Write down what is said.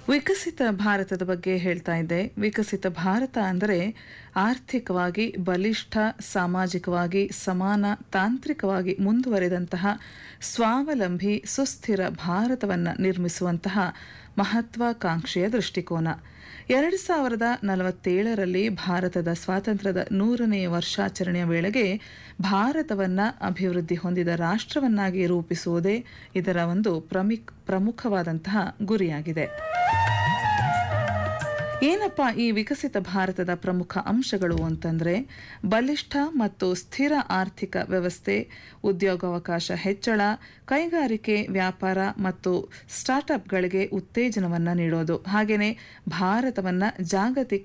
ವಿಕಸಿತ ಭಾರತದ ಬಗ್ಗೆ ಹೇಳ್ತಾ ಇದ್ದೆ ವಿಕಸಿತ ಭಾರತ ಅಂದರೆ ಆರ್ಥಿಕವಾಗಿ ಬಲಿಷ್ಠ ಸಾಮಾಜಿಕವಾಗಿ ಸಮಾನ ತಾಂತ್ರಿಕವಾಗಿ ಮುಂದುವರೆದಂತಹ ಸ್ವಾವಲಂಬಿ ಸುಸ್ಥಿರ ಭಾರತವನ್ನು ನಿರ್ಮಿಸುವಂತಹ ಮಹತ್ವಾಕಾಂಕ್ಷೆಯ ದೃಷ್ಟಿಕೋನ ಎರಡು ಸಾವಿರದ ನಲವತ್ತೇಳರಲ್ಲಿ ಭಾರತದ ಸ್ವಾತಂತ್ರ್ಯದ ನೂರನೇ ವರ್ಷಾಚರಣೆಯ ವೇಳೆಗೆ ಭಾರತವನ್ನ ಅಭಿವೃದ್ಧಿ ಹೊಂದಿದ ರಾಷ್ಟ್ರವನ್ನಾಗಿ ರೂಪಿಸುವುದೇ ಇದರ ಒಂದು ಪ್ರಮಿಕ್ ಪ್ರಮುಖವಾದಂತಹ ಗುರಿಯಾಗಿದೆ ಏನಪ್ಪ ಈ ವಿಕಸಿತ ಭಾರತದ ಪ್ರಮುಖ ಅಂಶಗಳು ಅಂತಂದ್ರೆ ಬಲಿಷ್ಠ ಮತ್ತು ಸ್ಥಿರ ಆರ್ಥಿಕ ವ್ಯವಸ್ಥೆ ಉದ್ಯೋಗಾವಕಾಶ ಹೆಚ್ಚಳ ಕೈಗಾರಿಕೆ ವ್ಯಾಪಾರ ಮತ್ತು ಸ್ಟಾರ್ಟ್ಅಪ್ಗಳಿಗೆ ಉತ್ತೇಜನವನ್ನು ನೀಡೋದು ಹಾಗೆಯೇ ಭಾರತವನ್ನ ಜಾಗತಿಕ